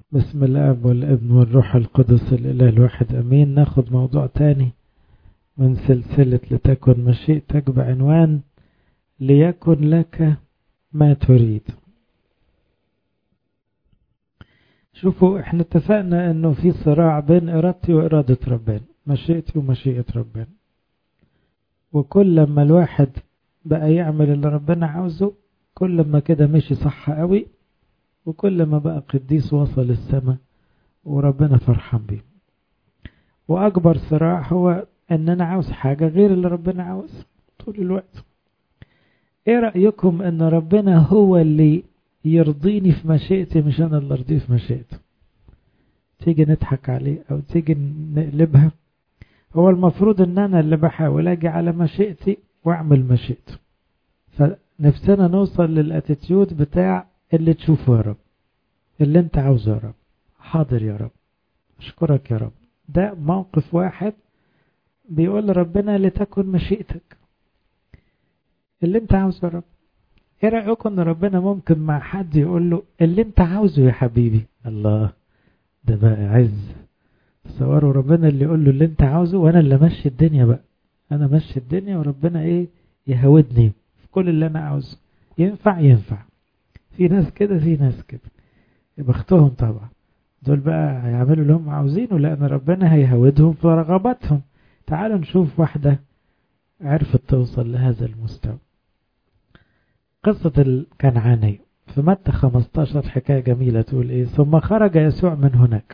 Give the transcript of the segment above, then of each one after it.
بسم الاب والابن والروح القدس الاله الواحد امين ناخد موضوع تاني من سلسلة لتكن مشيئتك بعنوان ليكن لك ما تريد شوفوا احنا اتفقنا انه في صراع بين ارادتي وارادة ربنا مشيئتي ومشيئة ربنا وكل لما الواحد بقى يعمل اللي ربنا عاوزه كل ما كده مشي صح قوي وكل ما بقى قديس وصل السماء وربنا فرحان بيه واكبر صراع هو ان انا عاوز حاجة غير اللي ربنا عاوز طول الوقت ايه رأيكم ان ربنا هو اللي يرضيني في مشيئتي مش انا اللي ارضيه في مشيئته تيجي نضحك عليه او تيجي نقلبها هو المفروض ان انا اللي بحاول اجي على مشيئتي واعمل مشيئته فنفسنا نوصل للاتيتيود بتاع اللي تشوفه يا رب اللي انت عاوزه يا رب حاضر يا رب اشكرك يا رب ده موقف واحد بيقول ربنا لتكن مشيئتك اللي انت عاوزه يا رب ايه رأيكم ان ربنا ممكن مع حد يقول له اللي انت عاوزه يا حبيبي الله ده بقى عز تصوروا ربنا اللي يقول له اللي انت عاوزه وانا اللي ماشي الدنيا بقى انا ماشي الدنيا وربنا ايه يهودني في كل اللي انا عاوزه ينفع ينفع في ناس كده في ناس كده بختهم طبعا دول بقى هيعملوا اللي هم عاوزينه لان ربنا هيهودهم في رغباتهم تعالوا نشوف واحدة عرفت توصل لهذا المستوى قصة الكنعانية في متى 15 حكاية جميلة تقول ايه ثم خرج يسوع من هناك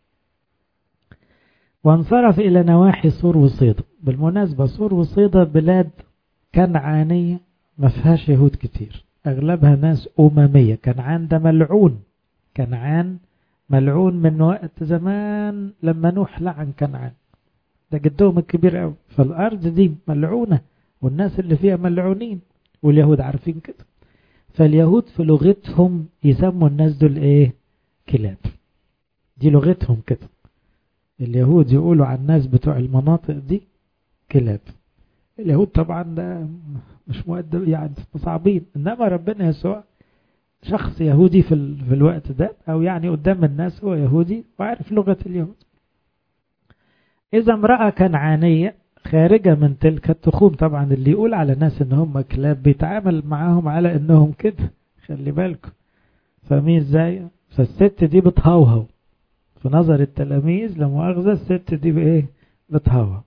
وانصرف إلى نواحي صور وصيدا بالمناسبة صور وصيدا بلاد كنعانية ما فيهاش يهود كتير أغلبها ناس أممية كنعان ده ملعون كنعان ملعون من وقت زمان لما نوح لعن كنعان ده جدهم الكبير قوي فالأرض دي ملعونة والناس اللي فيها ملعونين واليهود عارفين كده فاليهود في لغتهم يسموا الناس دول ايه كلاب دي لغتهم كده اليهود يقولوا عن الناس بتوع المناطق دي كلاب اليهود طبعا ده مش مؤدب يعني صعبين انما ربنا يسوع شخص يهودي في, في الوقت ده او يعني قدام الناس هو يهودي وعارف لغة اليهود اذا امرأة كنعانية خارجة من تلك التخوم طبعا اللي يقول على ناس ان هم كلاب بيتعامل معاهم على انهم كده خلي بالكم فاهمين ازاي فالست دي بتهوهو في نظر التلاميذ لمؤاخذة الست دي بايه بتهوهو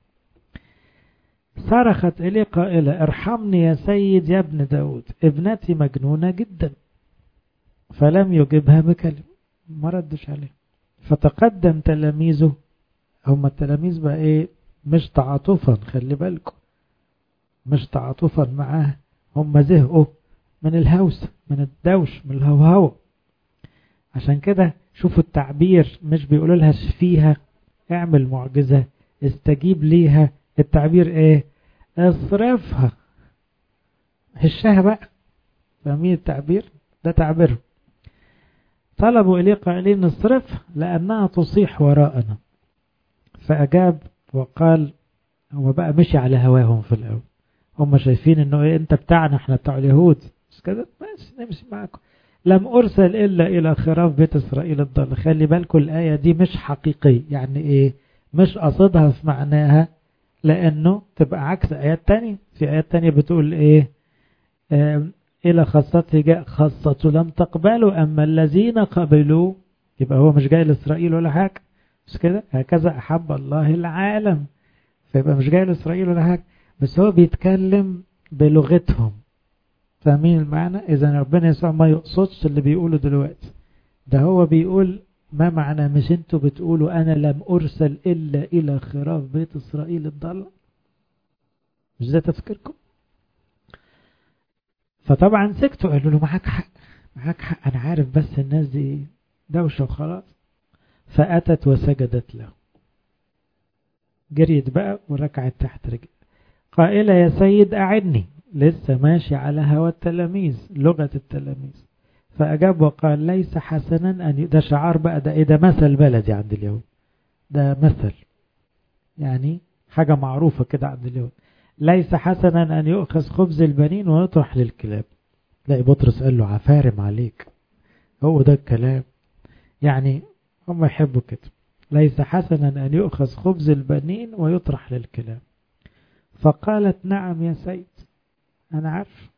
صرخت إليه قائلة ارحمني يا سيد يا ابن داود ابنتي مجنونة جدا فلم يجبها بكلمة ما ردش عليه فتقدم تلاميذه هم التلاميذ بقى ايه مش تعاطفا خلي بالكم مش تعاطفا معاه هم زهقوا من الهوس من الدوش من الهوهو عشان كده شوفوا التعبير مش بيقولوا لها شفيها اعمل معجزة استجيب ليها التعبير ايه اصرفها هشها بقى فاهمين التعبير ده تعبير طلبوا إليه قائلين اصرفها لأنها تصيح وراءنا فأجاب وقال هو بقى مشي على هواهم في الأول هم شايفين انه ايه انت بتاعنا احنا بتاع اليهود مش كده ماشي نمشي معاكم لم أرسل إلا إلى خراف بيت إسرائيل الضال خلي بالكم الآية دي مش حقيقية يعني إيه مش قصدها في معناها لأنه تبقى عكس آيات تانية في آيات تانية بتقول إيه إلى خاصته جاء خاصة لم تقبلوا أما الذين قبلوا يبقى هو مش جاي لإسرائيل ولا حاجة مش كده هكذا أحب الله العالم فيبقى مش جاي لإسرائيل ولا حاجة بس هو بيتكلم بلغتهم فاهمين المعنى إذا ربنا يسوع ما يقصدش اللي بيقوله دلوقتي ده هو بيقول ما معنى مش انتوا بتقولوا أنا لم أرسل إلا إلى خراف بيت إسرائيل الضالة مش ده تفكيركم فطبعا سكتوا قالوا له معاك حق معاك حق أنا عارف بس الناس دي دوشة وخلاص فأتت وسجدت له جريت بقى وركعت تحت رجل قائلة يا سيد أعني لسه ماشي على هوى التلاميذ لغة التلاميذ فأجاب وقال ليس حسنا أن ده شعار بقى ده إيه ده مثل بلدي عند اليهود ده مثل يعني حاجة معروفة كده عند اليهود ليس حسنا أن يؤخذ خبز البنين ويطرح للكلاب تلاقي بطرس قال له عفارم عليك هو ده الكلام يعني هم يحبوا كده ليس حسنا أن يؤخذ خبز البنين ويطرح للكلاب فقالت نعم يا سيد أنا عارف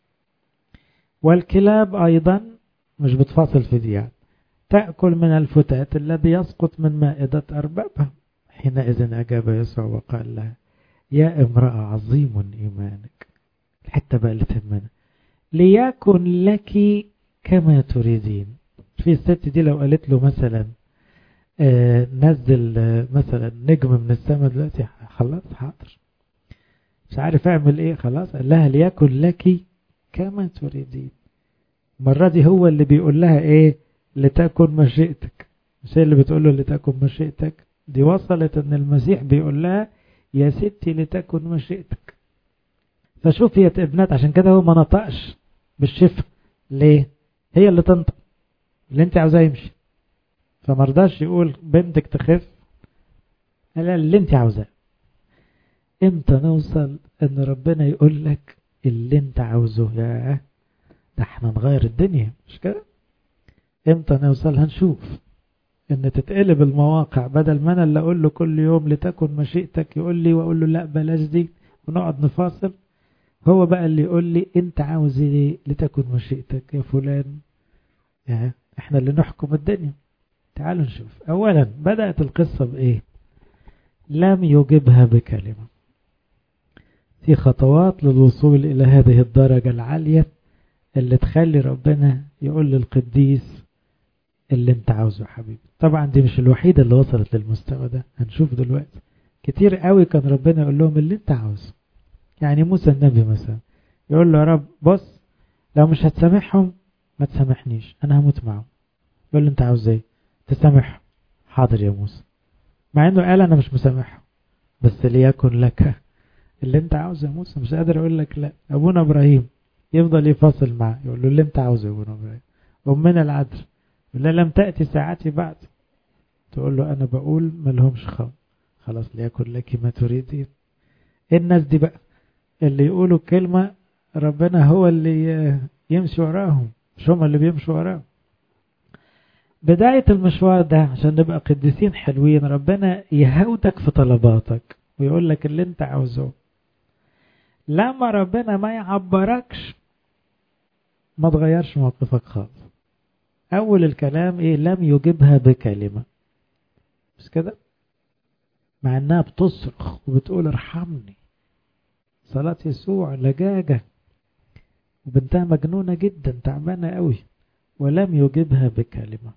والكلاب أيضا مش بتفاصل في دي يعني تأكل من الفتات الذي يسقط من مائدة أربابها حينئذ أجاب يسوع وقال لها يا امرأة عظيم إيمانك الحتة بقى اللي تهمنا ليكن لك كما تريدين في الست دي لو قالت له مثلا آه نزل آه مثلا نجم من السماء دلوقتي خلاص حاضر مش عارف اعمل ايه خلاص قال لها ليكن لك كما تريدين المرة دي هو اللي بيقول لها ايه لتكن مشيئتك مش هي اللي بتقول له لتكن مشيئتك دي وصلت ان المسيح بيقول لها يا ستي لتكن مشيئتك فشوف هي ابنات عشان كده هو ما نطقش بالشفا ليه هي اللي تنطق اللي انت عاوزاه يمشي فما رضاش يقول بنتك تخف قال اللي انت عاوزاه امتى نوصل ان ربنا يقول لك اللي انت عاوزه يا ده احنا نغير الدنيا مش كده امتى نوصل هنشوف ان تتقلب المواقع بدل ما انا اللي اقول له كل يوم لتكن مشيئتك يقول لي واقول له لا بلاش دي ونقعد نفاصل هو بقى اللي يقول لي انت عاوز ايه لتكن مشيئتك يا فلان يا احنا اللي نحكم الدنيا تعالوا نشوف اولا بدأت القصة بايه لم يجبها بكلمة في خطوات للوصول الى هذه الدرجة العالية اللي تخلي ربنا يقول للقديس اللي انت عاوزه حبيبي طبعا دي مش الوحيدة اللي وصلت للمستوى ده هنشوف دلوقتي كتير قوي كان ربنا يقول لهم اللي انت عاوزه يعني موسى النبي مثلا يقول له يا رب بص لو مش هتسامحهم ما تسامحنيش انا هموت معهم يقول له انت عاوز ايه تسامحهم حاضر يا موسى مع انه قال انا مش مسامحهم بس ليكن لك اللي انت عاوزه يا موسى مش قادر اقول لك لا ابونا ابراهيم يفضل يفاصل معاه يقول له اللي انت عاوزه يا ابونا ابراهيم امنا العذراء يقول لها لم تأتي ساعتي بعد تقول له أنا بقول ما لهمش خوف خلاص ليكن لك ما تريدين الناس دي بقى اللي يقولوا كلمة ربنا هو اللي يمشي وراهم مش هم اللي بيمشوا وراهم بداية المشوار ده عشان نبقى قديسين حلوين ربنا يهودك في طلباتك ويقول لك اللي انت عاوزه لما ربنا ما يعبركش ما تغيرش موقفك خالص أول الكلام إيه لم يجبها بكلمة مش كده مع إنها بتصرخ وبتقول ارحمني صلاة يسوع لجاجة وبنتها مجنونة جدا تعبانة قوي ولم يجبها بكلمة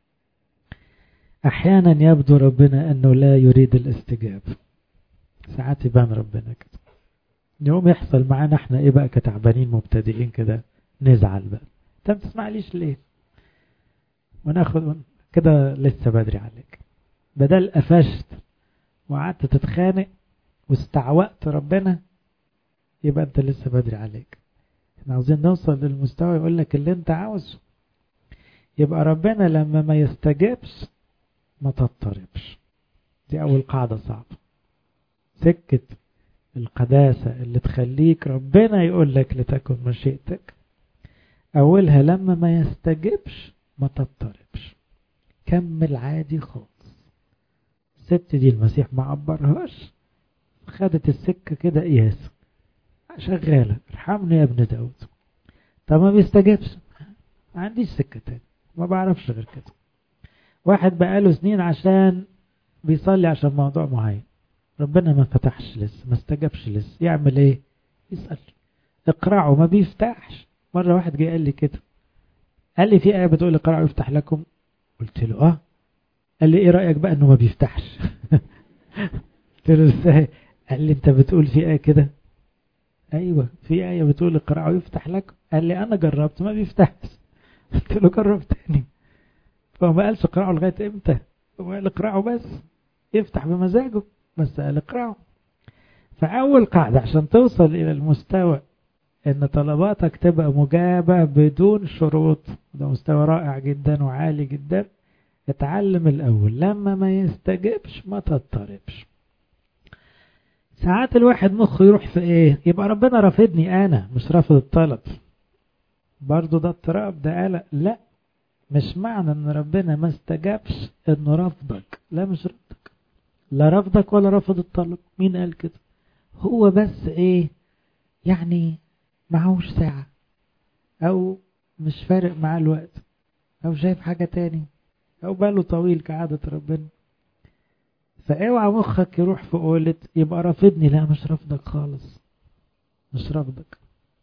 أحيانا يبدو ربنا أنه لا يريد الاستجابة ساعات يبان ربنا كده يوم يحصل معانا احنا ايه بقى كتعبانين مبتدئين كده نزعل بقى انت ما تسمعليش ليه وناخد كده لسه بدري عليك بدل قفشت وقعدت تتخانق واستعوقت ربنا يبقى انت لسه بدري عليك احنا عاوزين نوصل للمستوى يقول لك اللي انت عاوزه يبقى ربنا لما ما يستجبش ما تضطربش دي اول قاعدة صعبة سكة القداسة اللي تخليك ربنا يقول لك لتكن مشيئتك اولها لما ما يستجبش ما تضطربش كمل عادي خالص الست دي المسيح ما عبرهاش خدت السكة كده قياس شغالة ارحمني يا ابن داود طب ما بيستجبش ما عنديش سكة تاني ما بعرفش غير كده واحد بقاله سنين عشان بيصلي عشان موضوع معين ربنا ما فتحش لسه ما استجابش لسه يعمل ايه يسأل اقرعه ما بيفتحش مرة واحد جه قال لي كده قال لي في آية بتقول اقرأوا يفتح لكم قلت له اه قال لي ايه رأيك بقى انه ما بيفتحش قلت له ازاي قال لي انت بتقول في آية كده ايوه في آية بتقول اقرأوا يفتح لكم قال لي انا جربت ما بيفتحش قلت له جرب تاني فهو ما قالش اقرأوا لغاية امتى هو قال اقرأوا بس يفتح بمزاجه بس قال اقرأوا فأول قاعدة عشان توصل إلى المستوى ان طلباتك تبقى مجابة بدون شروط ده مستوى رائع جدا وعالي جدا اتعلم الاول لما ما يستجبش ما تضطربش ساعات الواحد مخه يروح في ايه يبقى ربنا رافضني انا مش رافض الطلب برضو ده اضطراب ده قلق لا مش معنى ان ربنا ما استجابش انه رفضك لا مش رفضك لا رفضك ولا رفض الطلب مين قال كده هو بس ايه يعني معهوش ساعة او مش فارق معاه الوقت او شايف حاجة تاني او باله طويل كعادة ربنا فاوعى مخك يروح في قولة يبقى رافضني لا مش رافضك خالص مش رافضك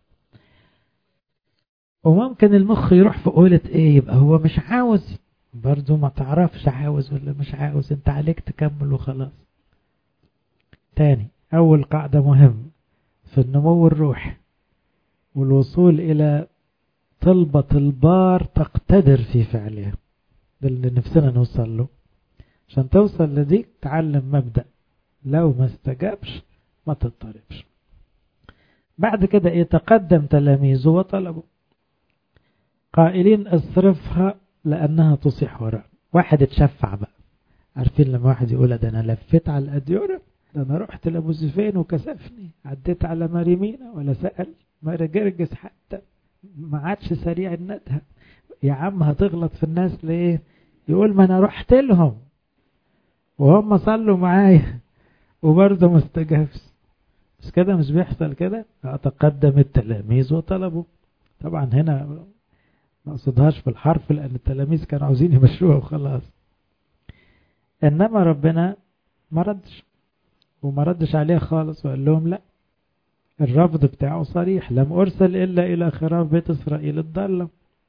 وممكن المخ يروح في قولة ايه يبقى هو مش عاوز برضو ما تعرفش عاوز ولا مش عاوز انت عليك تكمل وخلاص تاني اول قاعدة مهمة في النمو الروحي والوصول الى طلبة البار تقتدر في فعلها ده اللي نفسنا نوصل له عشان توصل لدي تعلم مبدأ لو ما استجابش ما تضطربش بعد كده يتقدم تلاميذه وطلبوا قائلين اصرفها لأنها تصيح وراء واحد اتشفع بقى عارفين لما واحد يقول ده أنا لفيت على الأديورة ده أنا رحت لأبو زفين وكسفني عديت على مريمينا ولا سأل ما جرجس حتى ما عادش سريع الندهة يا عم هتغلط في الناس ليه يقول ما أنا رحت لهم وهم صلوا معايا وبرضه ما استجابش بس كده مش بيحصل كده تقدم التلاميذ وطلبوا طبعا هنا ما اقصدهاش في الحرف لان التلاميذ كانوا عاوزين يمشوها وخلاص انما ربنا ما ردش وما ردش عليها خالص وقال لهم لا الرفض بتاعه صريح لم ارسل الا الى خراب بيت اسرائيل الضاله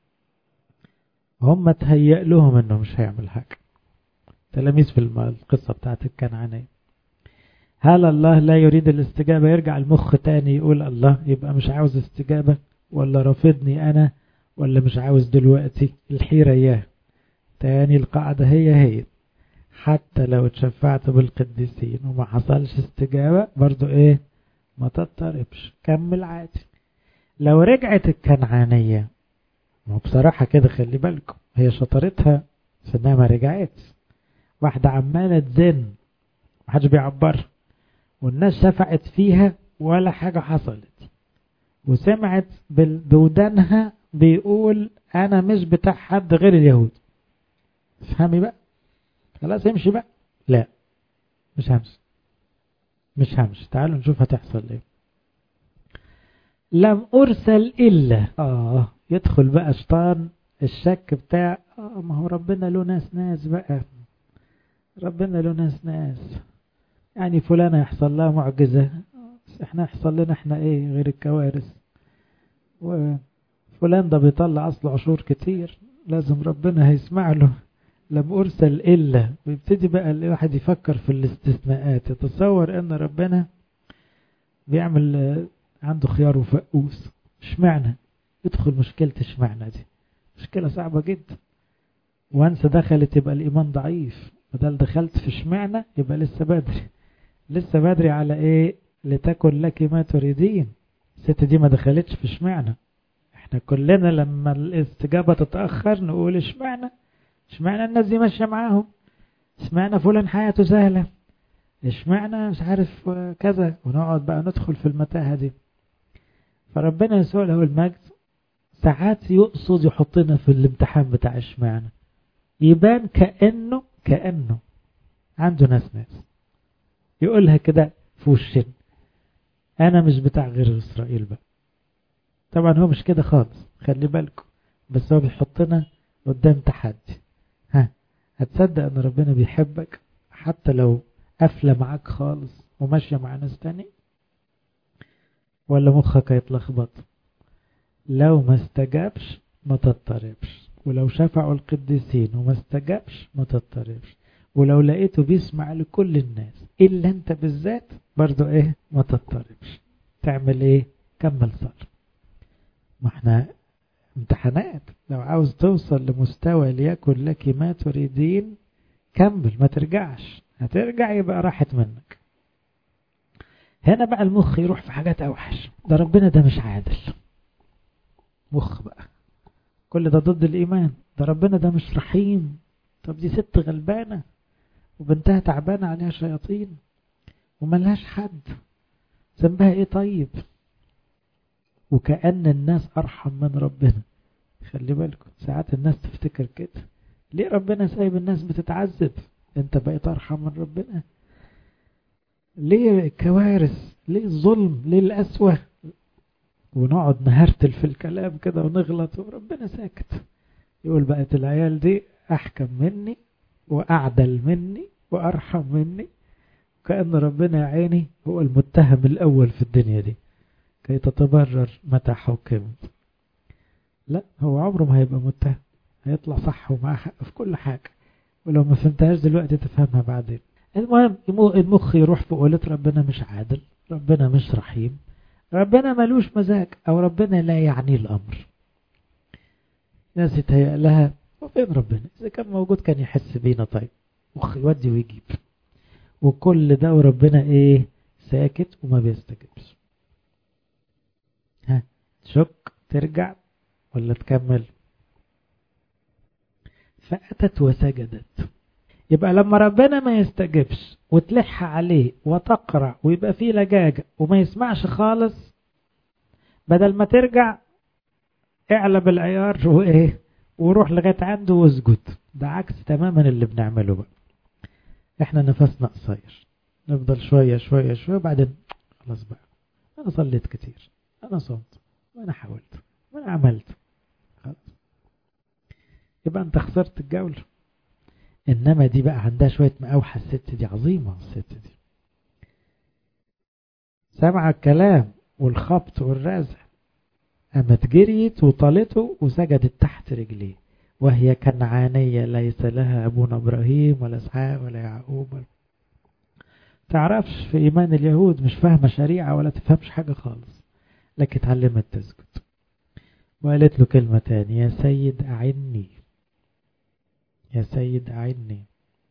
هم تهيأ لهم انه مش هيعمل حاجه تلاميذ في القصه بتاعت الكنعانيه هل الله لا يريد الاستجابه يرجع المخ تاني يقول الله يبقى مش عاوز استجابه ولا رافضني انا ولا مش عاوز دلوقتي الحيرة اياه تاني القاعدة هي هي حتى لو اتشفعت بالقديسين وما حصلش استجابة برضو ايه ما تضطربش كمل عادي لو رجعت الكنعانية ما بصراحة كده خلي بالكم هي شطارتها في انها ما رجعت واحدة عمالة تزن محدش بيعبرها والناس شفعت فيها ولا حاجة حصلت وسمعت بودانها بيقول انا مش بتاع حد غير اليهود افهمي بقى خلاص امشي بقى لا مش همشي مش همشي تعالوا نشوف هتحصل ايه لم ارسل الا اه يدخل بقى شيطان الشك بتاع اه ما هو ربنا له ناس ناس بقى ربنا له ناس ناس يعني فلانة يحصل لها معجزة احنا يحصل لنا احنا ايه غير الكوارث وفلان ده بيطلع اصل عشور كتير لازم ربنا هيسمع له لم ارسل الا ويبتدي بقى الواحد يفكر في الاستثناءات يتصور ان ربنا بيعمل عنده خيار وفقوس اشمعنى يدخل مشكلة اشمعنى دي مشكلة صعبة جدا وانسى دخلت يبقى الايمان ضعيف بدل دخلت في اشمعنى يبقى لسه بدري لسه بدري على ايه لتكن لك ما تريدين الست دي ما دخلتش في اشمعنى احنا كلنا لما الاستجابة تتأخر نقول اشمعنى اشمعنى الناس دي ماشية معاهم اشمعنى فلان حياته سهلة اشمعنى مش عارف كذا ونقعد بقى ندخل في المتاهة دي فربنا يسوع له المجد ساعات يقصد يحطنا في الامتحان بتاع اشمعنى يبان كأنه كأنه عنده ناس ناس يقولها كده في وشنا انا مش بتاع غير اسرائيل بقى طبعا هو مش كده خالص خلي بالكم بس هو بيحطنا قدام تحدي ها هتصدق ان ربنا بيحبك حتى لو قافله معاك خالص وماشيه مع ناس تاني ولا مخك هيتلخبط لو ما استجابش ما تضطربش ولو شفعوا القديسين وما استجابش ما تضطربش ولو لقيته بيسمع لكل الناس إلا أنت بالذات برضو إيه ما تضطربش تعمل إيه كمل صار ما احنا امتحانات لو عاوز توصل لمستوى ليكن لك ما تريدين كمل ما ترجعش هترجع يبقى راحت منك هنا بقى المخ يروح في حاجات أوحش ده ربنا ده مش عادل مخ بقى كل ده ضد الإيمان ده ربنا ده مش رحيم طب دي ست غلبانة وبنتها تعبانة عليها شياطين وملهاش حد ذنبها ايه طيب وكأن الناس أرحم من ربنا خلي بالكم ساعات الناس تفتكر كده ليه ربنا سايب الناس بتتعذب انت بقيت ارحم من ربنا ليه الكوارث ليه الظلم ليه القسوة ونقعد نهرتل في الكلام كده ونغلط وربنا ساكت يقول بقت العيال دي احكم مني واعدل مني وارحم مني كأن ربنا يا عيني هو المتهم الاول في الدنيا دي كي تتبرر متى حكمت لا هو عمره ما هيبقى متهم هيطلع صح ومعاه حق في كل حاجة ولو ما فهمتهاش دلوقتي تفهمها بعدين المهم المخ يروح في قولة ربنا مش عادل ربنا مش رحيم ربنا ملوش مزاج او ربنا لا يعني الامر ناس يتهيأ لها وفين ربنا اذا كان موجود كان يحس بينا طيب مخ يودي ويجيب وكل ده وربنا ايه ساكت وما بيستجبش ها تشك ترجع ولا تكمل فأتت وسجدت يبقى لما ربنا ما يستجبش وتلح عليه وتقرع ويبقى فيه لجاجة وما يسمعش خالص بدل ما ترجع اعلى بالعيار وايه وروح لغاية عنده واسجد ده عكس تماما اللي بنعمله بقى احنا نفسنا قصير نفضل شوية شوية شوية وبعدين خلاص بقى انا صليت كتير انا صمت وانا حاولت وانا عملت خلاص يبقى انت خسرت الجولة انما دي بقى عندها شوية مقاوحة الست دي عظيمة الست دي سمع الكلام والخبط والرزع قامت جريت وطالته وسجدت تحت رجليه وهي كنعانية ليس لها أبونا إبراهيم ولا إسحاق ولا يعقوب ولا تعرفش في إيمان اليهود مش فاهمة شريعة ولا تفهمش حاجة خالص لكن اتعلمت تسجد وقالت له كلمة تانية يا سيد أعني يا سيد أعني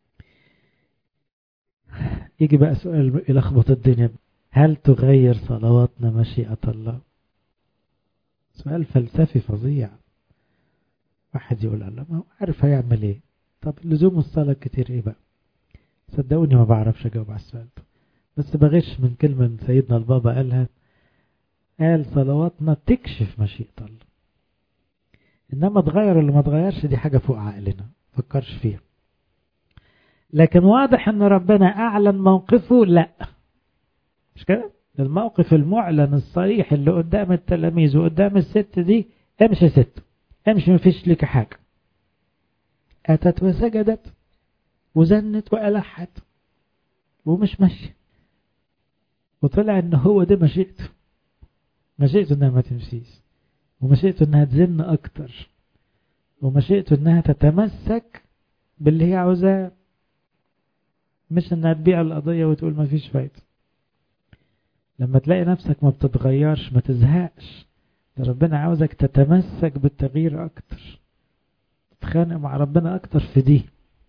يجي بقى سؤال يلخبط الدنيا هل تغير صلواتنا مشيئة الله سؤال فلسفي فظيع واحد يقول الله ما هو عارف هيعمل ايه طب لزوم الصلاة كتير ايه بقى صدقوني ما بعرفش اجاوب على السؤال ده بس بغش من كلمة سيدنا البابا قالها قال صلواتنا تكشف مشيئة الله انما تغير اللي ما تغيرش دي حاجة فوق عقلنا فكرش فيها لكن واضح ان ربنا اعلن موقفه لا مش كده الموقف المعلن الصريح اللي قدام التلاميذ وقدام الست دي امشي ست امشي مفيش لك حاجة اتت وسجدت وزنت والحت ومش ماشي وطلع ان هو ده مشيئته مشيئته انها ما تمشيش ومشيئته انها تزن اكتر ومشيئته انها تتمسك باللي هي عاوزاه مش انها تبيع القضية وتقول ما فيش فايدة لما تلاقي نفسك ما بتتغيرش ما تزهقش ده ربنا عاوزك تتمسك بالتغيير اكتر تتخانق مع ربنا اكتر في دي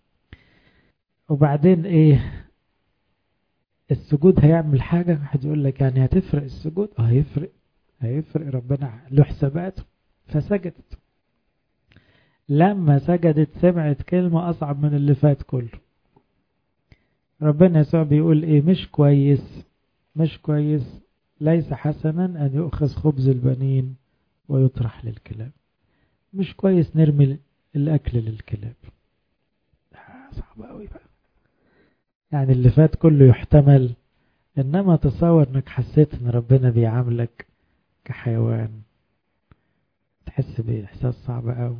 وبعدين ايه السجود هيعمل حاجة واحد يقول لك يعني هتفرق السجود اه هيفرق هيفرق ربنا له حساباته فسجدت لما سجدت سمعت كلمة أصعب من اللي فات كله ربنا يسوع بيقول ايه مش كويس مش كويس ليس حسنا أن يؤخذ خبز البنين ويطرح للكلاب مش كويس نرمي الأكل للكلاب صعب قوي بقى يعني اللي فات كله يحتمل إنما تصور إنك حسيت إن ربنا بيعاملك كحيوان تحس بإحساس صعب قوي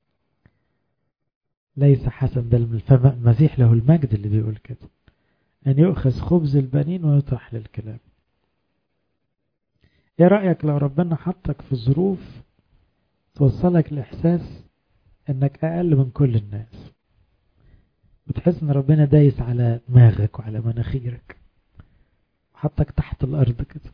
ليس حسن ده المسيح له المجد اللي بيقول كده أن يؤخذ خبز البنين ويطرح للكلاب ايه رأيك لو ربنا حطك في ظروف توصلك لإحساس انك اقل من كل الناس وتحس ان ربنا دايس على دماغك وعلى مناخيرك حطك تحت الارض كده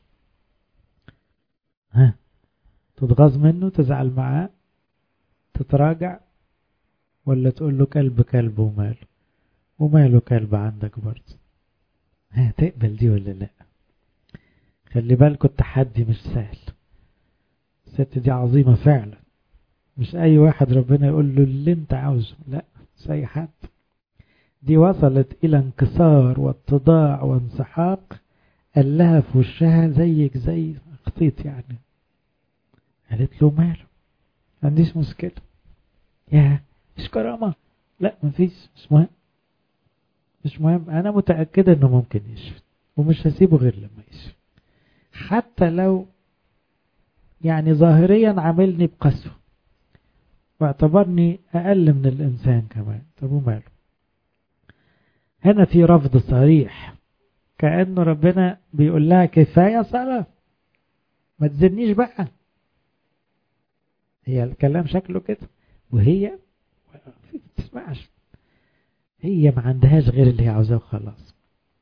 ها تتغاظ منه تزعل معاه تتراجع ولا تقول له كلب كلب وماله وماله كلب عندك برضه ها تقبل دي ولا لا خلي بالكوا التحدي مش سهل الست دي عظيمة فعلا مش اي واحد ربنا يقول له اللي انت عاوزه لا مش اي حد دي وصلت الى انكسار واتضاع وانسحاق قال لها في وشها زيك زي خطيط يعني قالت له ماله ما عنديش مشكلة يا مش كرامة لا مفيش مش مهم مش مهم أنا متأكدة إنه ممكن يشفي ومش هسيبه غير لما يشفي حتى لو يعني ظاهريا عاملني بقسوة واعتبرني أقل من الإنسان كمان طب وماله هنا في رفض صريح كأنه ربنا بيقول لها كفاية صلاة ما تزنيش بقى هي الكلام شكله كده وهي ما تسمعش هي ما عندهاش غير اللي هي عاوزاه وخلاص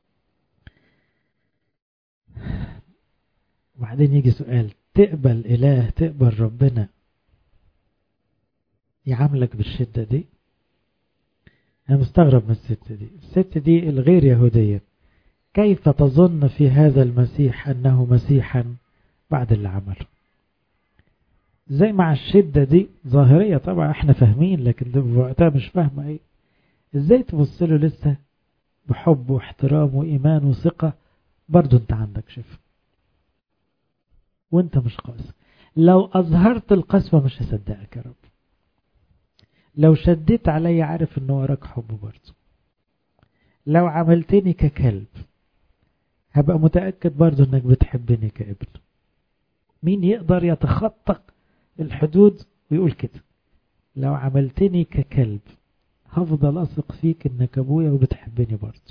وبعدين يجي سؤال تقبل إله تقبل ربنا يعاملك بالشدة دي أنا مستغرب من الست دي الست دي الغير يهودية كيف تظن في هذا المسيح أنه مسيحا بعد اللي عمله زي مع الشدة دي ظاهرية طبعا احنا فاهمين لكن وقتها مش فاهمة ايه ازاي تبص له لسه بحب واحترام وإيمان وثقة برضو انت عندك شفا وانت مش قاسي لو أظهرت القسوة مش هصدقك يا رب لو شديت علي عارف ان وراك حب برضه لو عملتني ككلب هبقى متأكد برضه انك بتحبني كابن مين يقدر يتخطى الحدود ويقول كده لو عملتني ككلب هفضل أثق فيك انك ابويا وبتحبني برضه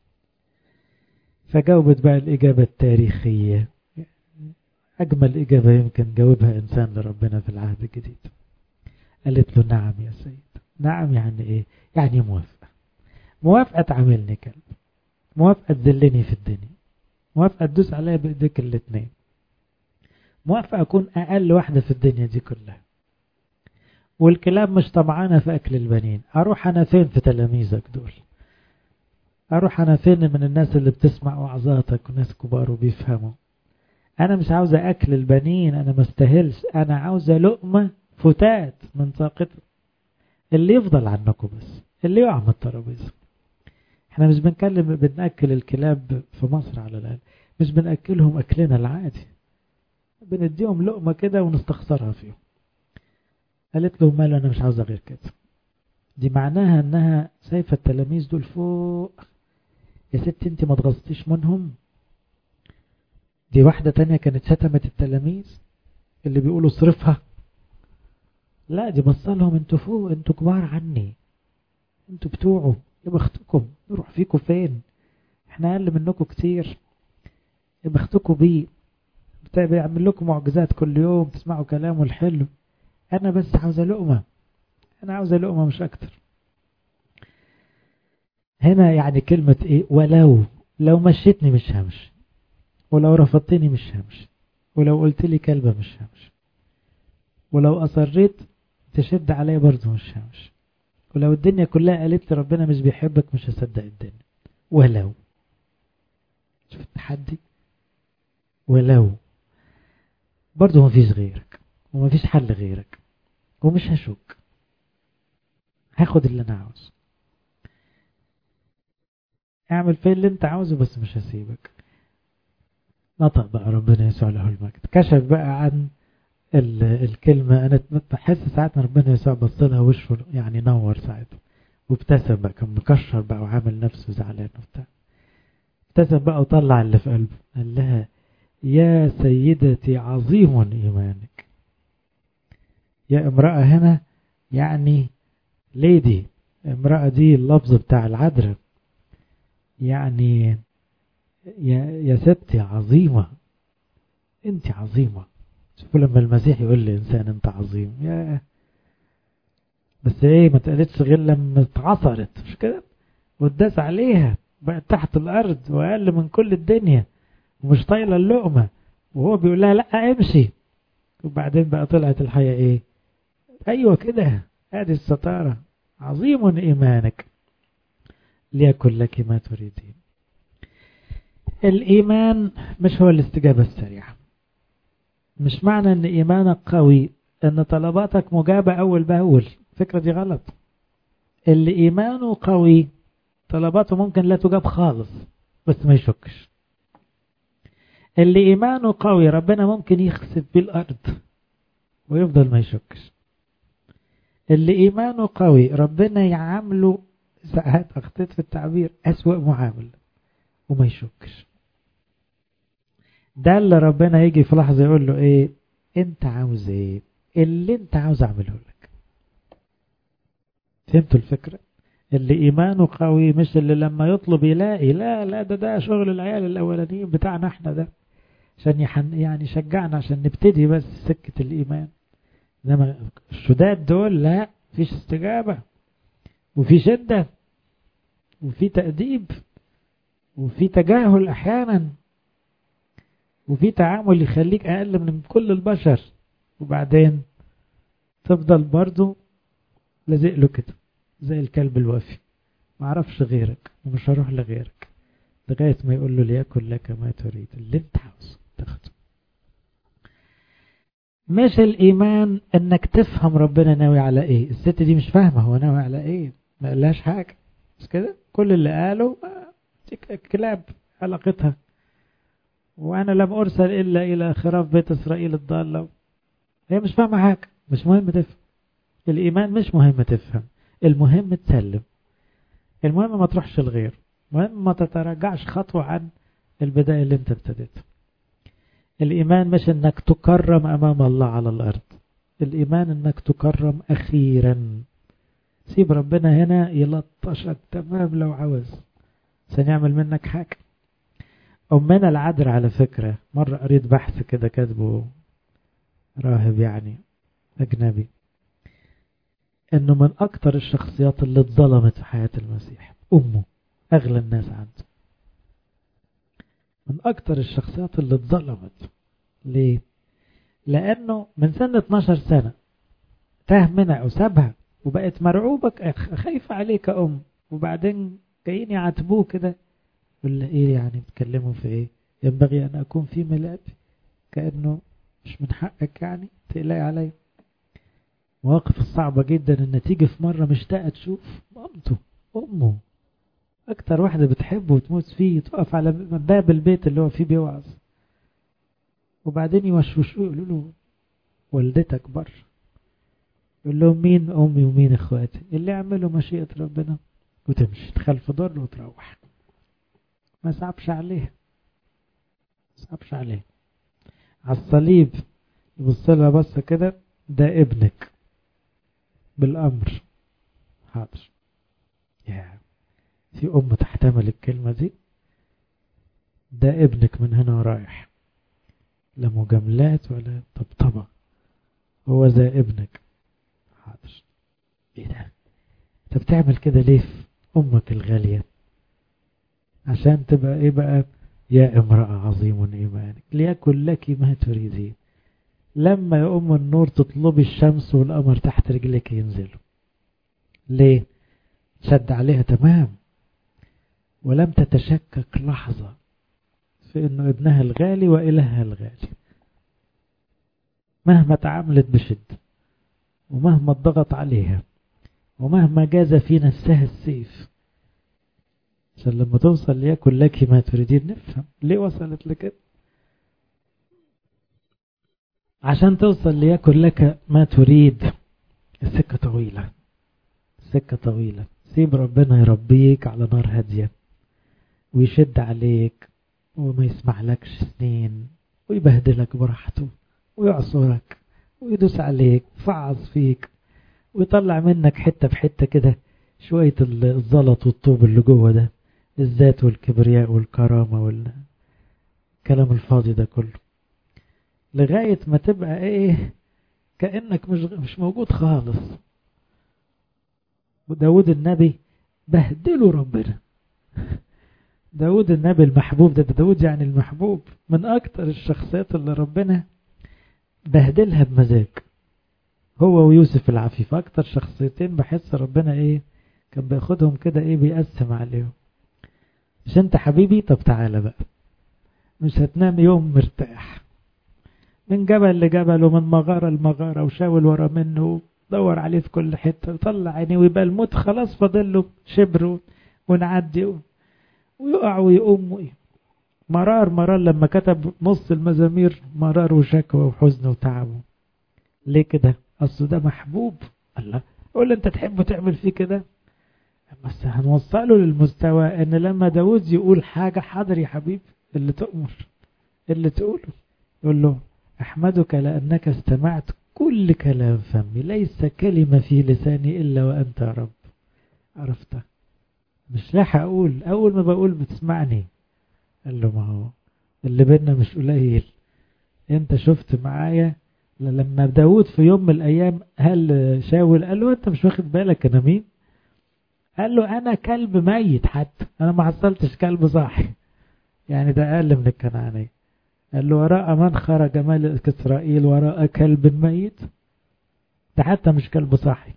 فجاوبت بقى الإجابة التاريخية أجمل إجابة يمكن جاوبها إنسان لربنا في العهد الجديد قالت له نعم يا سيد نعم يعني إيه يعني موافقة موافقة تعاملني كلب موافقة تذلني في الدنيا موافقة تدوس عليا بإيديك الاتنين موافقة أكون أقل واحدة في الدنيا دي كلها والكلاب مش طمعانة في أكل البنين أروح أنا فين في تلاميذك دول أروح أنا فين من الناس اللي بتسمع وعظاتك وناس كبار وبيفهموا أنا مش عاوزة أكل البنين أنا ما استاهلش أنا عاوزة لقمة فتات من طاقته اللي يفضل عنكم بس اللي يقع من الترابيزة احنا مش بنكلم بنأكل الكلاب في مصر على الأقل مش بنأكلهم أكلنا العادي بنديهم لقمة كده ونستخسرها فيهم قالت له ماله أنا مش عاوزة غير كده دي معناها أنها شايفة التلاميذ دول فوق يا ست انت ما تغصتيش منهم دي واحدة تانية كانت شتمت التلاميذ اللي بيقولوا صرفها لا دي بصلهم انتوا فوق انتوا كبار عني انتوا بتوعوا يا بختكم نروح فيكم فين احنا اقل منكم كتير يا بختكم بيه بيعمل لكم معجزات كل يوم تسمعوا كلامه الحلو انا بس عاوزه لقمه انا عاوزه لقمه مش اكتر هنا يعني كلمة ايه ولو لو مشيتني مش همشي ولو رفضتني مش همشي ولو قلت لي كلبة مش همشي ولو أصريت تشد عليا برضه مش همشي ولو الدنيا كلها قالت لي ربنا مش بيحبك مش هصدق الدنيا ولو شوف التحدي ولو برضه مفيش غيرك ومفيش حل غيرك ومش هشك هاخد اللي انا عاوزه اعمل فيه اللي انت عاوزه بس مش هسيبك نطق بقى ربنا يسوع له المجد كشف بقى عن الكلمة أنا بحس ساعات ان ربنا يسوع بص لها وشه يعني نور ساعتها وابتسم بقى كان مكشر بقى وعامل نفسه زعلان وبتاع ابتسم بقى وطلع اللي في قلبه قال لها يا سيدتي عظيم إيمانك يا امرأة هنا يعني ليدي امرأة دي اللفظ بتاع العذراء يعني يا يا ستي عظيمة انت عظيمة شوفوا لما المسيح يقول لإنسان انت عظيم يا بس ايه ما تقالتش غير لما اتعصرت مش كده واتداس عليها بقت تحت الارض واقل من كل الدنيا ومش طايله اللقمه وهو بيقول لها لا امشي وبعدين بقى طلعت الحياه ايه ايوه كده ادي الستاره عظيم ايمانك ليكن لك ما تريدين الإيمان مش هو الاستجابة السريعة مش معنى أن إيمانك قوي أن طلباتك مجابة أول بأول الفكرة دي غلط اللي إيمانه قوي طلباته ممكن لا تجاب خالص بس ما يشكش اللي إيمانه قوي ربنا ممكن يخسف بيه الأرض ويفضل ما يشكش اللي إيمانه قوي ربنا يعامله ساعات أخطيت في التعبير أسوأ معاملة وما يشكش ده اللي ربنا يجي في لحظة يقول له إيه أنت عاوز إيه اللي أنت عاوز أعمله لك فهمتوا الفكرة اللي إيمانه قوي مش اللي لما يطلب يلاقي لا لا ده ده شغل العيال الأولانيين بتاعنا احنا ده عشان يحن يعني شجعنا عشان نبتدي بس سكة الإيمان إنما الشداد دول لا فيش استجابة وفي شدة وفي تأديب وفي تجاهل أحيانا وفي تعامل يخليك أقل من كل البشر وبعدين تفضل برضو لازق له كده زي الكلب الوفي ما اعرفش غيرك ومش هروح لغيرك لغاية ما يقول له ليكن لك ما تريد اللي انت عاوزه تاخده مش الإيمان إنك تفهم ربنا ناوي على إيه الست دي مش فاهمة هو ناوي على إيه ما قالهاش حاجة مش كده كل اللي قاله كلاب علاقتها وأنا لم أرسل إلا إلى خراف بيت إسرائيل الضالة هي مش فاهمة حاجة مش مهم تفهم الإيمان مش مهم تفهم المهم تسلم المهم ما تروحش لغير المهم ما تتراجعش خطوة عن البداية اللي انت ابتديتها الإيمان مش انك تكرم أمام الله على الأرض الإيمان انك تكرم أخيرا سيب ربنا هنا يلطشك تمام لو عاوز سنعمل منك حاجة أمنا العذر على فكرة مرة قريت بحث كده كاتبه راهب يعني أجنبي انه من اكتر الشخصيات اللي اتظلمت في حياة المسيح امه اغلى الناس عنده من اكتر الشخصيات اللي اتظلمت ليه لانه من سن 12 سنة تاه منها او سابها وبقت مرعوبة خايفة عليك ام وبعدين جايين يعاتبوه كده ولا ايه يعني بتكلموا في ايه ينبغي ان اكون في ميلاد كأنه مش من حقك يعني تقلقي عليا مواقف الصعبة جدا ان تيجي في مرة مشتاقة تشوف مامته امه اكتر واحدة بتحبه وتموت فيه تقف على باب البيت اللي هو فيه بيوعظ وبعدين يوشوشوه يقولوا له والدتك بر يقول لهم مين امي ومين اخواتي اللي يعملوا مشيئة ربنا وتمشي تخلف دور وتروح ما صعبش عليه ما صعبش عليه على الصليب يبص لها بصة كده ده ابنك بالأمر حاضر يا في أم تحتمل الكلمة دي ده ابنك من هنا ورايح لا مجاملات ولا طبطبة هو ده ابنك حاضر ايه ده انت بتعمل كده ليه في امك الغالية عشان تبقى ايه بقى يا امرأة عظيم ايمانك ليكن لك ما تريدين لما يا أم النور تطلبي الشمس والقمر تحت رجلك ينزلوا ليه شد عليها تمام ولم تتشكك لحظة في أنه ابنها الغالي وإلهها الغالي مهما تعاملت بشد ومهما الضغط عليها ومهما جاز في نفسها السيف عشان لما توصل ليكن لك ما تريدين نفهم ليه وصلت لكده عشان توصل ليكن لك ما تريد السكة طويلة السكة طويلة سيب ربنا يربيك على نار هادية ويشد عليك وما يسمع لكش سنين ويبهدلك براحته ويعصرك ويدوس عليك فعص فيك ويطلع منك حتة بحتة كده شوية الزلط والطوب اللي جوه ده الذات والكبرياء والكرامة والكلام الفاضي ده كله لغاية ما تبقى ايه كأنك مش مش موجود خالص وداود النبي بهدلوا ربنا داود النبي المحبوب ده, ده داود يعني المحبوب من أكتر الشخصيات اللي ربنا بهدلها بمزاج هو ويوسف العفيف أكتر شخصيتين بحس ربنا إيه كان بياخدهم كده إيه بيقسم عليهم مش أنت حبيبي طب تعالى بقى مش هتنام يوم مرتاح من جبل لجبل ومن مغارة لمغارة وشاول ورا منه دور عليه في كل حتة وطلع عينيه ويبقى الموت خلاص فاضل له شبر ونعدي ويقع ويقوم مرار مرار لما كتب نص المزامير مرار وشكوى وحزن وتعب ليه كده اصل ده محبوب الله قول له انت تحبه تعمل فيه كده بس هنوصله للمستوى ان لما داود يقول حاجة حاضر يا حبيبي اللي تؤمر اللي تقوله يقول له احمدك لانك استمعت كل كلام فمي ليس كلمة في لساني الا وانت يا رب عرفتها مش لاحق اقول اول ما بقول بتسمعني قال له ما هو اللي بينا مش قليل انت شفت معايا لما داود في يوم من الايام هل شاول قال له انت مش واخد بالك انا مين قال له انا كلب ميت حتى انا ما حصلتش كلب صاحي يعني ده اقل من الكنعانية قال له وراء من خرج ملك اسرائيل وراء كلب ميت ده حتى مش كلب صاحي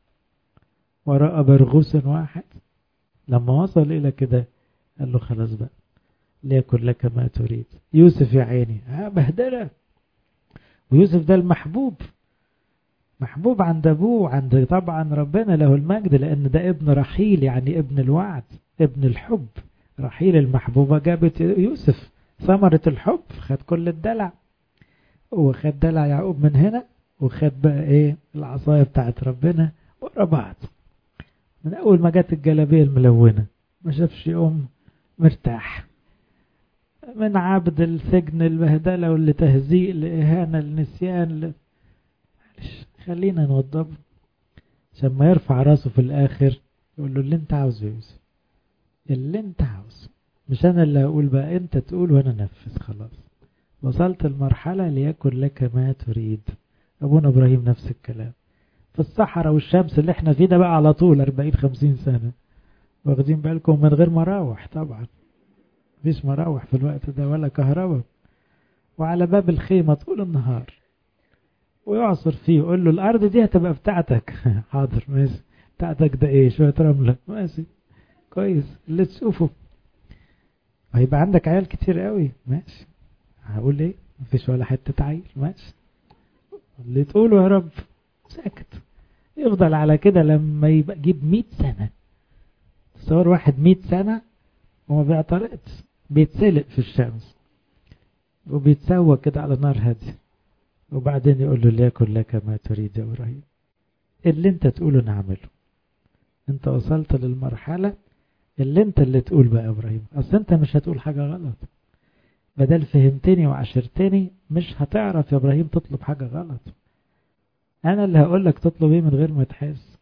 وراء برغوس واحد لما وصل الى كده قال له خلاص بقى ليكن لك ما تريد يوسف يا عيني ها بهدله ويوسف ده المحبوب محبوب عند ابوه عند طبعا ربنا له المجد لان ده ابن رحيل يعني ابن الوعد ابن الحب رحيل المحبوبة جابت يوسف ثمرة الحب خد كل الدلع وخد دلع يعقوب من هنا وخد بقى ايه العصاية بتاعت ربنا ورا بعض من اول ما جت الجلابية الملونة ما شافش يوم مرتاح من عبد السجن البهدلة واللي تهزيء لإهانة النسيان ل... معلش خلينا نوضبه عشان ما يرفع راسه في الآخر يقول له اللي انت عاوزه يوسف اللي انت عاوزه مش انا اللي هقول بقى انت تقول وانا نفذ خلاص وصلت المرحلة ليكن لك ما تريد ابونا ابراهيم نفس الكلام في الصحراء والشمس اللي احنا فيه ده بقى على طول 40 50 سنة واخدين بالكم من غير مراوح طبعا مفيش مراوح في الوقت ده ولا كهرباء وعلى باب الخيمة طول النهار ويعصر فيه يقول له الأرض دي هتبقى بتاعتك حاضر ماشي بتاعتك ده ايه شوية رملة ماشي كويس اللي تشوفه هيبقى عندك عيال كتير قوي ماشي هقول ايه مفيش ولا حتة عيل ماشي اللي تقوله يا رب ساكت يفضل على كده لما يبقى جيب 100 سنة تصور واحد 100 سنة وما بيعترضش بيتسلق في الشمس وبيتسوى كده على نار هادية وبعدين يقول له ليكن لك ما تريد يا ابراهيم اللي انت تقوله نعمله انت وصلت للمرحلة اللي انت اللي تقول بقى يا ابراهيم اصل انت مش هتقول حاجة غلط بدل فهمتني وعشرتني مش هتعرف يا ابراهيم تطلب حاجة غلط انا اللي هقول لك تطلب ايه من غير ما تحس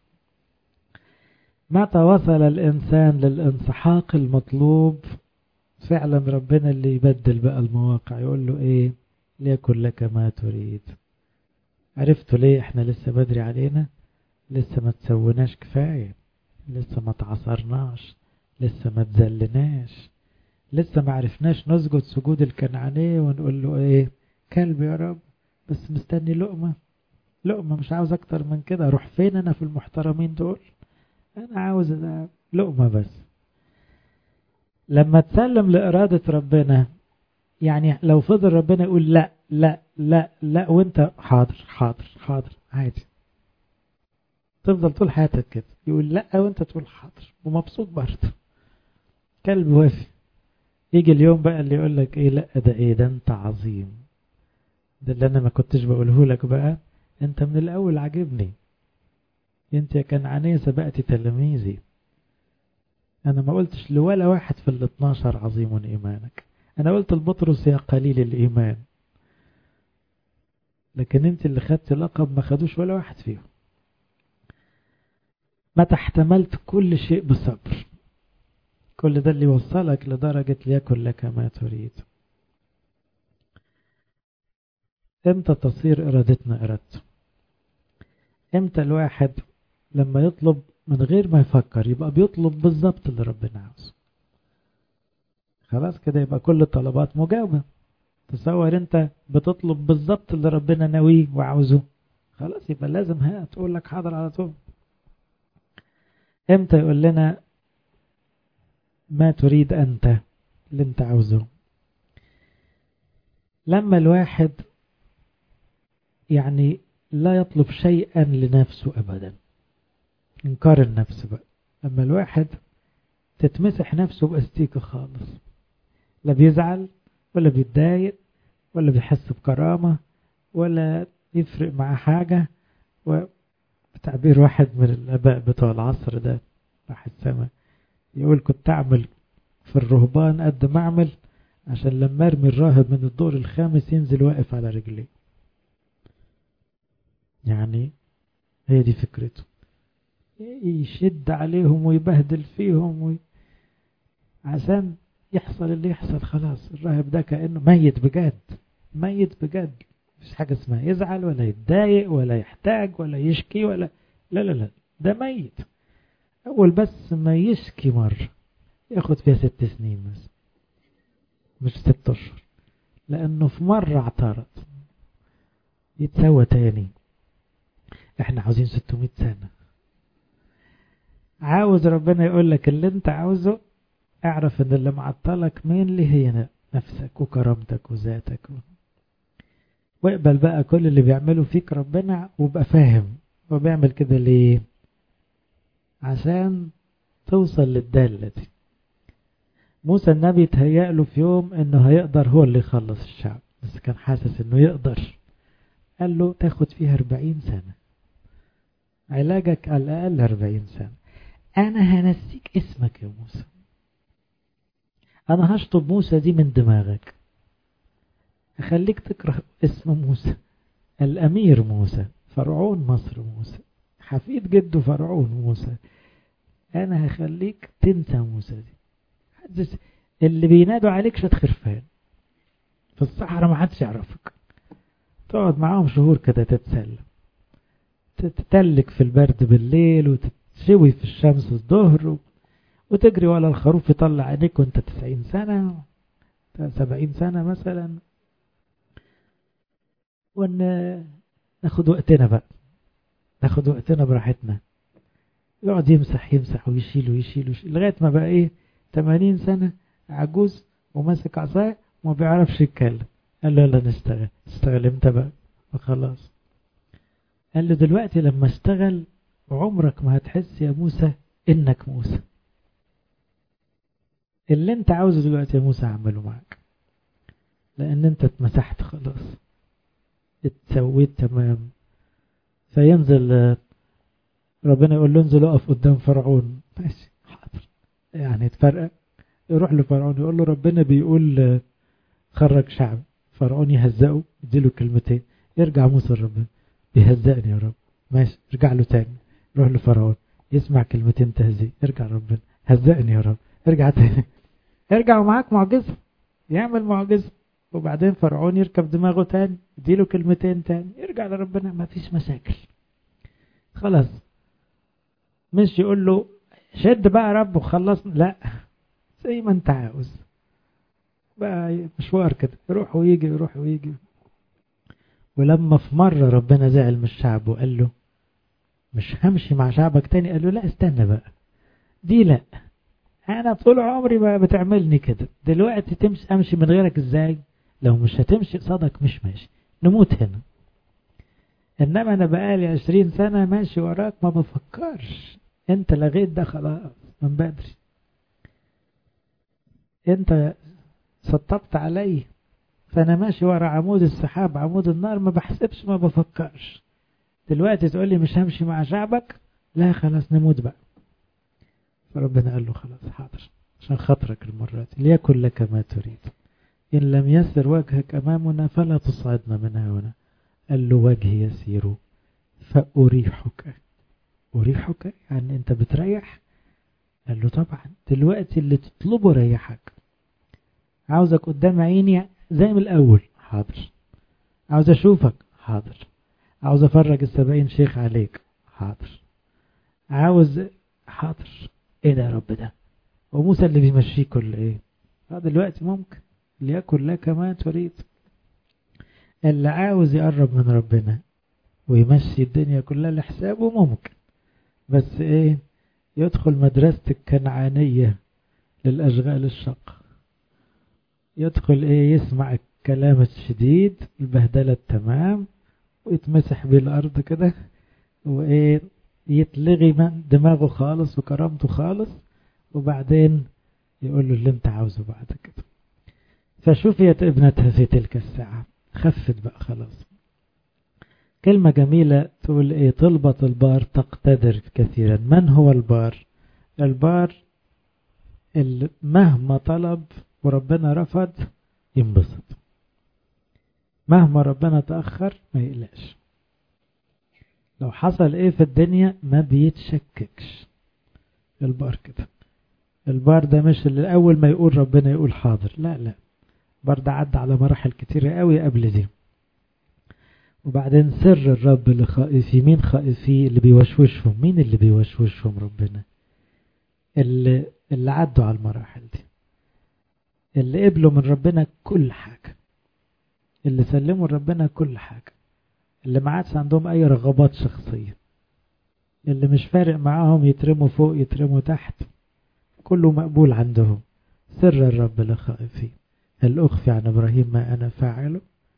متى وصل الانسان للانسحاق المطلوب فعلا ربنا اللي يبدل بقى المواقع يقول له ايه ليكن لك ما تريد عرفتوا ليه احنا لسه بدري علينا لسه ما تسوناش كفاية لسه ما تعصرناش لسه ما تزلناش لسه ما عرفناش نسجد سجود الكنعانية ونقول له ايه كلب يا رب بس مستني لقمة لقمة مش عاوز اكتر من كده اروح فين انا في المحترمين دول انا عاوز لقمة بس لما تسلم لإرادة ربنا يعني لو فضل ربنا يقول لا لا لا لا وانت حاضر حاضر حاضر عادي تفضل طول حياتك كده يقول لا وانت تقول حاضر ومبسوط برضه كلب وافي يجي اليوم بقى اللي يقول لك ايه لا ده ايه ده انت عظيم ده اللي انا ما كنتش بقوله لك بقى انت من الاول عاجبني انت يا كنعانية سبقتي تلاميذي انا ما قلتش لولا واحد في ال 12 عظيم ايمانك انا قلت لبطرس يا قليل الايمان لكن انت اللي خدت لقب ما خدوش ولا واحد فيهم متى احتملت كل شيء بصبر كل ده اللي وصلك لدرجة ليكن لك ما تريد امتى تصير ارادتنا ارادته امتى الواحد لما يطلب من غير ما يفكر يبقى بيطلب بالظبط اللي ربنا عاوزه خلاص كده يبقى كل الطلبات مجاوبة تصور انت بتطلب بالظبط اللي ربنا ناويه وعاوزه خلاص يبقى لازم ها تقول لك حاضر على طول امتى يقول لنا ما تريد انت اللي انت عاوزه لما الواحد يعني لا يطلب شيئا لنفسه ابدا انكار النفس بقى لما الواحد تتمسح نفسه باستيكه خالص لا بيزعل ولا بيتضايق ولا بيحس بكرامة ولا يفرق معاه حاجة و... بتعبير واحد من الآباء بتوع العصر ده راح السماء يقول كنت أعمل في الرهبان قد ما أعمل عشان لما أرمي الراهب من الدور الخامس ينزل واقف على رجليه يعني هي دي فكرته يشد عليهم ويبهدل فيهم وي... عشان يحصل اللي يحصل خلاص الراهب ده كأنه ميت بجد ميت بجد مش حاجة اسمها يزعل ولا يتضايق ولا يحتاج ولا يشكي ولا لا لا لا ده ميت أول بس ما يشكي مرة ياخد فيها ست سنين بس مش ست أشهر لأنه في مرة اعترض يتسوى تاني احنا عاوزين 600 سنة عاوز ربنا يقول لك اللي انت عاوزه اعرف ان اللي معطلك مين اللي هي نفسك وكرامتك وذاتك واقبل بقى كل اللي بيعمله فيك ربنا وبقى فاهم هو بيعمل كده ليه عشان توصل للدالة دي موسى النبي تهيأ له في يوم انه هيقدر هو اللي يخلص الشعب بس كان حاسس انه يقدر قال له تاخد فيها 40 سنة علاجك على الأقل 40 سنة أنا هنسيك اسمك يا موسى أنا هشطب موسى دي من دماغك أخليك تكره اسم موسى الأمير موسى فرعون مصر موسى حفيد جده فرعون موسى أنا هخليك تنسى موسى دي حدث اللي بينادوا عليك شد خرفان في الصحراء ما حدش يعرفك تقعد معاهم شهور كده تتسلى تتلك في البرد بالليل وتتشوي في الشمس الظهر وتجري ولا الخروف يطلع عينيك وانت تسعين سنة سبعين سنة مثلا ون ناخد وقتنا بقى ناخد وقتنا براحتنا يقعد يمسح يمسح ويشيل ويشيل, ويشيل لغاية ما بقى ايه 80 سنة عجوز وماسك عصاية وما بيعرفش يتكلم قال له يلا نشتغل اشتغل امتى بقى وخلاص قال له دلوقتي لما اشتغل عمرك ما هتحس يا موسى انك موسى اللي انت عاوزه دلوقتي يا موسى اعمله معك لان انت اتمسحت خلاص اتسويت تمام فينزل ربنا يقول له انزل اقف قدام فرعون ماشي حاضر يعني اتفرق يروح لفرعون يقول له ربنا بيقول خرج شعب فرعون يهزقه يديله كلمتين يرجع موسى لربنا بيهزقني يا رب ماشي ارجع له تاني روح لفرعون يسمع كلمتين تهزيء ارجع ربنا هزقني يا رب ارجع تاني ارجع ومعاك معجزة يعمل معجزة وبعدين فرعون يركب دماغه تاني يديله كلمتين تاني يرجع لربنا ما فيش مشاكل خلاص مش يقول له شد بقى يا رب وخلصنا لا زي ما انت عاوز بقى مشوار كده يروح ويجي يروح ويجي ولما في مرة ربنا زعل من الشعب وقال له مش همشي مع شعبك تاني قال له لا استنى بقى دي لا انا طول عمري بقى بتعملني كده دلوقتي تمشي امشي من غيرك ازاي لو مش هتمشي قصادك مش ماشي نموت هنا انما انا بقالي عشرين سنة ماشي وراك ما بفكرش انت لغيت ده خلاص من بدري انت سطبت علي فانا ماشي ورا عمود السحاب عمود النار ما بحسبش ما بفكرش دلوقتي تقول لي مش همشي مع شعبك لا خلاص نموت بقى فربنا قال له خلاص حاضر عشان خاطرك المرة دي ليكن لك ما تريد إن لم يسر وجهك أمامنا فلا تصعدنا من هنا قال له وجهي يسير فأريحك أريحك يعني أنت بتريح قال له طبعا دلوقتي اللي تطلبه ريحك عاوزك قدام عيني زي من الأول حاضر عاوز أشوفك حاضر عاوز أفرج السبعين شيخ عليك حاضر عاوز حاضر ايه ده يا رب ده وموسى اللي بيمشيه كل ايه اه دلوقتي ممكن ليكن لك ما تريد اللي عاوز يقرب من ربنا ويمشي الدنيا كلها لحسابه ممكن بس ايه يدخل مدرسة الكنعانية للأشغال الشق يدخل ايه يسمع الكلام الشديد البهدلة التمام ويتمسح بالأرض كده وايه يتلغي من دماغه خالص وكرامته خالص وبعدين يقول له اللي انت عاوزه بعد كده فشفيت ابنتها في تلك الساعة خفت بقى خلاص كلمة جميلة تقول ايه طلبة البار تقتدر كثيرا من هو البار البار اللي مهما طلب وربنا رفض ينبسط مهما ربنا تأخر ما يقلقش لو حصل ايه في الدنيا ما بيتشككش البار كده البار ده مش اللي اول ما يقول ربنا يقول حاضر لا لا البار ده عدى على مراحل كتيرة قوي قبل دي وبعدين سر الرب لخائفي مين خائفي اللي بيوشوشهم مين اللي بيوشوشهم ربنا اللي, اللي عدوا على المراحل دي اللي قبلوا من ربنا كل حاجة اللي سلموا لربنا كل حاجة اللي ما عادش عندهم أي رغبات شخصية اللي مش فارق معاهم يترموا فوق يترموا تحت كله مقبول عندهم سر الرب لخائفي هل أخفي عن إبراهيم ما أنا فاعله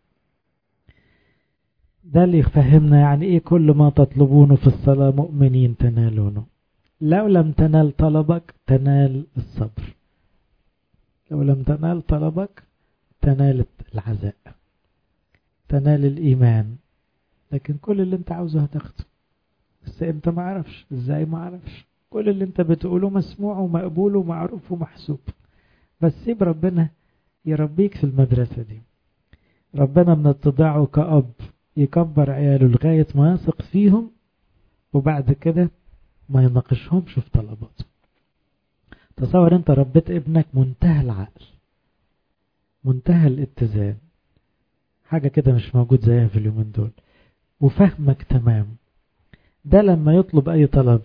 ده اللي يفهمنا يعني إيه كل ما تطلبونه في الصلاة مؤمنين تنالونه لو لم تنال طلبك تنال الصبر لو لم تنال طلبك تنال العزاء تنال الإيمان لكن كل اللي انت عاوزه هتاخده بس انت ما عرفش ازاي ما عرفش كل اللي انت بتقوله مسموع ومقبول ومعروف ومحسوب بس سيب ربنا يربيك في المدرسة دي ربنا من اتضاعه كأب يكبر عياله لغاية ما يثق فيهم وبعد كده ما يناقشهمش في طلباته تصور انت ربيت ابنك منتهى العقل منتهى الاتزان حاجة كده مش موجود زيها في اليومين دول وفهمك تمام ده لما يطلب اي طلب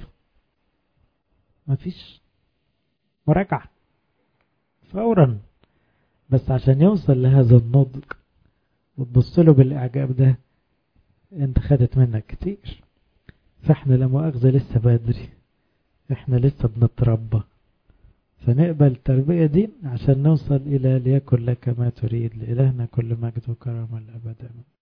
مفيش مراجعة فورا بس عشان يوصل لهذا النضج وتبص له بالاعجاب ده انت خدت منك كتير فاحنا لا مؤاخذة لسه بدري احنا لسه بنتربى فنقبل التربية دي عشان نوصل إلى ليكن لك ما تريد لإلهنا كل مجد وكرم الأبد